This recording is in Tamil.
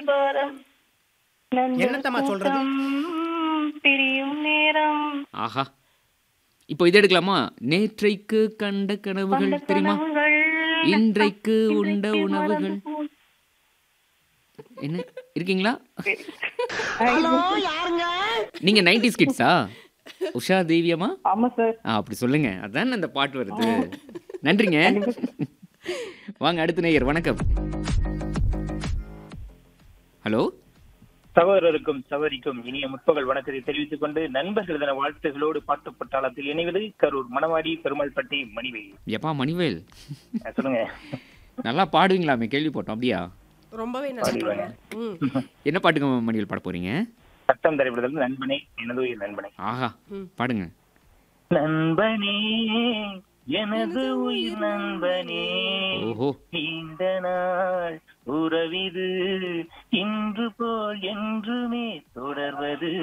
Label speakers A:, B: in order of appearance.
A: பாரம் நண்பர்
B: என்னத்தம்மா சொல்றது?
A: கூட்டம் பிரியும் நேரம்
C: ஆஹா இப்போ இது எடுக்கலாமா நேற்றைக்கு கண்ட கனவுகள்
A: கொண்ட
C: தெரியுமா
A: கனவுகள்
C: இன்றைக்கு உண்ட
A: இன்றைக்கு
C: உணவுகள்
A: மறந்து போ-
C: என்ன இருக்கீங்களா
B: ஹலோ யாருங்க
C: நீங்க நைன்டிஸ் கிட்ஸா உஷா தேவியம்மா
A: ஆமா சார்
C: ஆ அப்படி சொல்லுங்க அதான் அந்த பாட்டு வருது நன்றிங்க வாங்க அடுத்த நேயர் வணக்கம் ஹலோ
D: சகோதரருக்கும் சகோதரிக்கும் இனிய முற்பகல் வணக்கத்தை தெரிவித்துக் கொண்டு நண்பர்கள் தின வாழ்த்துகளோடு பாட்டு பட்டாளத்தில் இணைவது கரூர் மணவாடி பெருமாள்பட்டி மணிவேல்
C: எப்பா மணிவேல்
D: அஹ் சொல்லுங்க
C: நல்லா பாடுவீங்களாமே கேள்விப்பட்டோம் அப்படியா
E: ரொம்பவே நல்லா
D: பாடிடுவாங்க.
E: பாடுங்க. ம்
C: என்ன பாட்டுங்க மணிவேல் பாட போறீங்க
D: சட்டம் திரைப்படத்தில் நண்பனே எனது உயிர் நண்பனே
C: ஆஹா
E: ம்.
C: பாடுங்க
D: நண்பனே எனது உயிர் நண்பனே
C: ஓஹோ
D: நீண்ட நாள் உறவிது இன்று போல் என்றுமே தொடர்வது